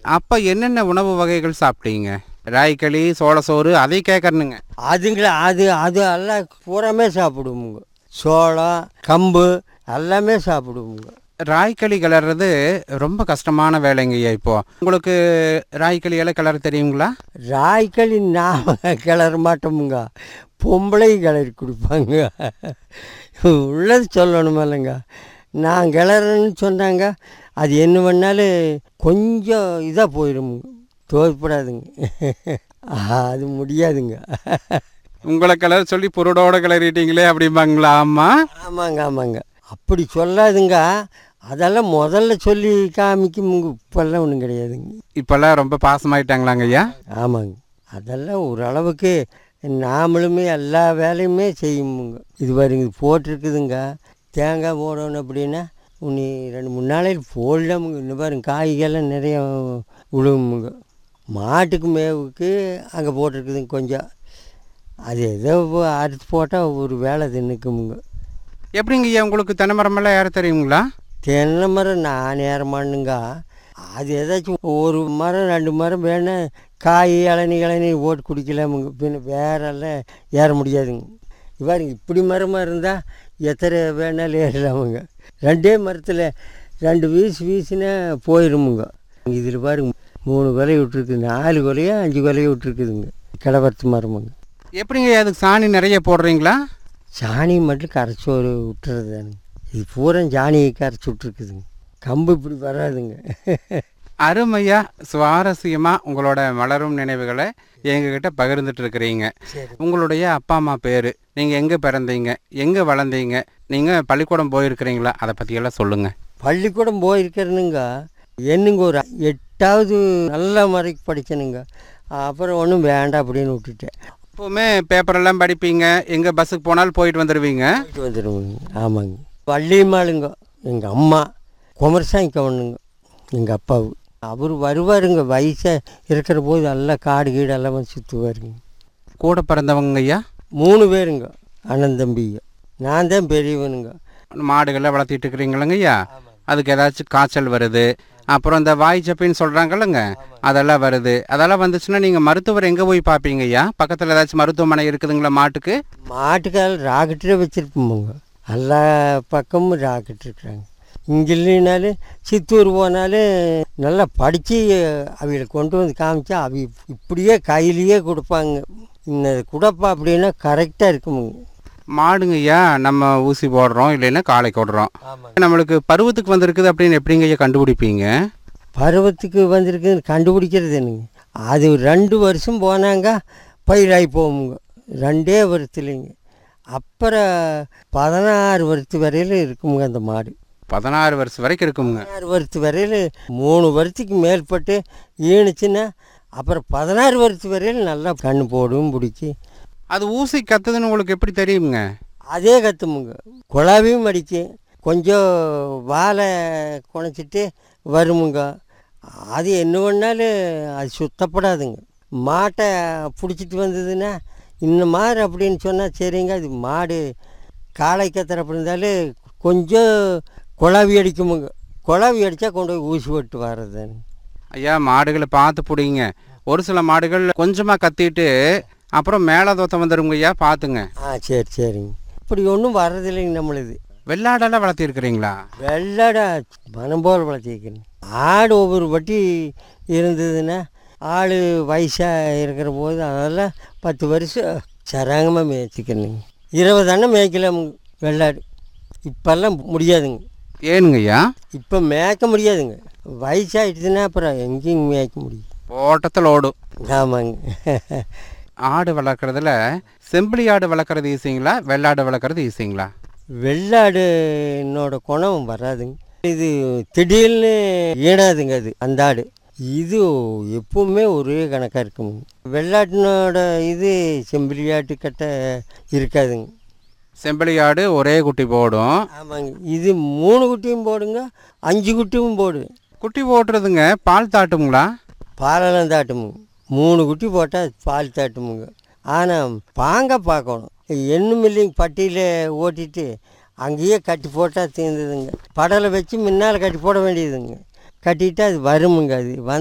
அப்போ என்னென்ன உணவு வகைகள் சாப்பிட்டீங்க ராய்களி சோளசோறு அதை கேட்கறனுங்க அதுங்கள அது அது எல்லாம் பூராமே சாப்பிடுவோமுங்க சோளம் கம்பு எல்லாமே சாப்பிடுவோமுங்க ராய்களி கிளறது ரொம்ப கஷ்டமான வேலைங்கய்யா இப்போ உங்களுக்கு ராய்களி எல்லாம் கிளற தெரியுங்களா ராய்களி நாம கிளற மாட்டோமுங்க பொம்பளை கிளறி கொடுப்பாங்க உள்ளது சொல்லணும் இல்லைங்க நான் கிளறேன்னு சொன்னாங்க அது என்ன பண்ணாலும் கொஞ்சம் இதாக போயிடுமுங்க தோற்படாதுங்க அது முடியாதுங்க உங்களை கிளற சொல்லி புருடோட கிளறிட்டீங்களே அப்படிம்பாங்களா அம்மா ஆமாங்க ஆமாங்க அப்படி சொல்லாதுங்க அதெல்லாம் முதல்ல சொல்லி காமிக்குமுங்க இப்பெல்லாம் ஒன்றும் கிடையாதுங்க இப்போல்லாம் ரொம்ப பாசமாயிட்டாங்களாங்க ஐயா ஆமாங்க அதெல்லாம் ஓரளவுக்கு நாமளுமே எல்லா வேலையுமே செய்யுமுங்க இது பாருங்க இது போட்டிருக்குதுங்க தேங்காய் போடணும் அப்படின்னா உன்னி ரெண்டு மூணு நாளைக்கு போடலாமுங்க இன்னும் பாருங்க காய்கெல்லாம் நிறைய விழுவுமுங்க மாட்டுக்கு மேவுக்கு அங்கே போட்டிருக்குதுங்க கொஞ்சம் அது ஏதோ அறுத்து போட்டால் ஒரு வேலை தின்னுக்குமுங்க எப்படிங்க ஐயா உங்களுக்கு தென்னை மரமெல்லாம் ஏற தெரியுங்களா தென்னை மரம் நான் ஏறமானுங்க அது ஏதாச்சும் ஒரு மரம் ரெண்டு மரம் வேணா காய் இளநீ இளநீ போட்டு குடிக்கலாமுங்க பின்ன வேறெல்லாம் ஏற முடியாதுங்க இவ்வாறு இப்படி மரமாக இருந்தால் எத்தனை வேணாலும் ஏறலாமுங்க ரெண்டே மரத்தில் ரெண்டு வீசு வீசுனா போயிடுமுங்க இதில் பாருங்க மூணு கொலை விட்டுருக்குது நாலு கொலையோ அஞ்சு கொலையோ விட்டுருக்குதுங்க கிளவரத்து மரமுங்க எப்படிங்க ஐயா அதுக்கு சாணி நிறைய போடுறீங்களா சாணி மட்டும் கரைச்சி ஒரு விட்டுறது தானுங்க இது பூரா சாணியை கரைச்சி விட்ருக்குதுங்க கம்பு இப்படி வராதுங்க அருமையா சுவாரஸ்யமா உங்களோட மலரும் நினைவுகளை எங்ககிட்ட பகிர்ந்துட்டு இருக்கிறீங்க உங்களுடைய அப்பா அம்மா பேரு நீங்க எங்க பிறந்தீங்க எங்க வளர்ந்தீங்க நீங்க பள்ளிக்கூடம் போயிருக்கிறீங்களா அதை பத்தியெல்லாம் சொல்லுங்க பள்ளிக்கூடம் போயிருக்கிறேனுங்க என்னங்க ஒரு எட்டாவது நல்ல முறைக்கு படித்தேனுங்க அப்புறம் ஒன்றும் வேண்டாம் அப்படின்னு விட்டுட்டேன் எப்பவுமே பேப்பரெல்லாம் படிப்பீங்க எங்க பஸ்ஸுக்கு போனாலும் போயிட்டு வந்துடுவீங்க போயிட்டு வந்துடுவோங்க ஆமாங்க வள்ளியம்மாளுங்க எங்கள் அம்மா குமரசாமி கவனுங்க எங்கள் அப்பாவு அவர் வருவாருங்க வயசாக இருக்கிற போது எல்லாம் காடு கீடு எல்லாம் வந்து சுற்றுவாருங்க கூட பிறந்தவங்க ஐயா மூணு பேருங்க அண்ணன் தம்பிங்க நான் தான் பெரியவனுங்க மாடுகளை வளர்த்திட்டு இருக்கிறீங்களங்க ஐயா அதுக்கு ஏதாச்சும் காய்ச்சல் வருது அப்புறம் இந்த வாய் சப்பின்னு சொல்கிறாங்கல்லங்க அதெல்லாம் வருது அதெல்லாம் வந்துச்சுன்னா நீங்கள் மருத்துவர் எங்கே போய் பார்ப்பீங்க ஐயா பக்கத்தில் ஏதாச்சும் மருத்துவமனை இருக்குதுங்களா மாட்டுக்கு மாட்டுக்கால் ராக்கெட்டே வச்சுருப்போமுங்க எல்லா பக்கமும் ராக்கெட் இருக்கிறாங்க இங்கே இல்லைனாலும் சித்தூர் போனாலும் நல்லா படித்து அவங்களை கொண்டு வந்து காமிச்சா அவ இப்படியே கையிலேயே கொடுப்பாங்க இன்னது கொடுப்பா அப்படின்னா கரெக்டாக இருக்குமுங்க மாடுங்க ஐயா நம்ம ஊசி போடுறோம் இல்லைன்னா காளை போடுறோம் ஆமாங்க நம்மளுக்கு பருவத்துக்கு வந்திருக்குது அப்படின்னு எப்படிங்க ஐயா கண்டுபிடிப்பீங்க பருவத்துக்கு வந்திருக்குன்னு கண்டுபிடிக்கிறது என்னங்க அது ரெண்டு வருஷம் போனாங்க பயிராகி போகுங்க ரெண்டே வருஷத்துலைங்க அப்புறம் பதினாறு வருஷத்து வரையிலும் இருக்குமுங்க அந்த மாடு பதினாறு வருஷம் வரைக்கும் இருக்குங்க பதினாறு வருஷத்து வரையில் மூணு வருஷத்துக்கு மேற்பட்டு ஈணுச்சுன்னா அப்புறம் பதினாறு வருஷத்து வரையில் நல்லா கண்ணு போடும் பிடிச்சி அது ஊசி கத்துதுன்னு உங்களுக்கு எப்படி தெரியுங்க அதே கத்துமுங்க குழாவையும் அடிக்கும் கொஞ்சம் வாழை குணைச்சிட்டு வருமுங்க அது என்ன பண்ணாலும் அது சுத்தப்படாதுங்க மாட்டை பிடிச்சிட்டு வந்ததுன்னா இந்த மாதிரி அப்படின்னு சொன்னால் சரிங்க அது மாடு காளை கத்துற அப்படி இருந்தாலும் கொஞ்சம் குழாவி அடிக்குமுங்க குழாவி அடித்தா கொண்டு போய் ஊசி போட்டு வர்றதுன்னு ஐயா மாடுகளை பார்த்து பிடிங்க ஒரு சில மாடுகள் கொஞ்சமாக கத்திட்டு அப்புறம் மேலே தோத்தம் வந்துருங்க ஐயா பார்த்துங்க ஆ சரி சரிங்க இப்படி ஒன்றும் வர்றதில்லைங்க நம்மளுது வெள்ளாடெல்லாம் வளர்த்திருக்கிறீங்களா வெள்ளடா மனம் போல் வளர்த்திக்கணும் ஆடு ஒவ்வொரு வட்டி இருந்ததுன்னா ஆள் வயசாக இருக்கிற போது அதெல்லாம் பத்து வருஷம் சராங்கமாக மேய்ச்சிக்கணுங்க இருபது அண்ணன் மேய்க்கலாம் வெள்ளாடு இப்போல்லாம் முடியாதுங்க ஏனுங்க ஐயா இப்போ மேய்க்க முடியாதுங்க வயசாகிடுச்சுன்னா அப்புறம் எங்கேயும் மேய்க்க முடியும் ஓட்டத்தில் ஓடும் ஆமாங்க ஆடு வளர்க்குறதுல செம்பிளி ஆடு வளர்க்குறது ஈஸிங்களா வெள்ளாடு வளர்க்குறது ஈஸிங்களா வெள்ளாடு என்னோட குணம் வராதுங்க இது திடீர்னு ஈனாதுங்க அது அந்த ஆடு இது எப்பவுமே ஒரே கணக்காக இருக்குங்க வெள்ளாட்டினோட இது செம்பிலியாட்டு கட்ட இருக்காதுங்க செம்பிளி ஆடு ஒரே குட்டி போடும் ஆமாங்க இது மூணு குட்டியும் போடுங்க அஞ்சு குட்டியும் போடு குட்டி போட்டுறதுங்க பால் தாட்டுங்களா பாலெல்லாம் தாட்டுமுங்க மூணு குட்டி போட்டால் பால் தாட்டுமுங்க ஆனால் பாங்க பார்க்கணும் என்னும் இல்லைங்க பட்டியில் ஓட்டிட்டு அங்கேயே கட்டி போட்டால் தீர்ந்ததுங்க படலை வச்சு முன்னால் கட்டி போட வேண்டியதுங்க கட்டிட்டு அது வருமுங்க அது வந்து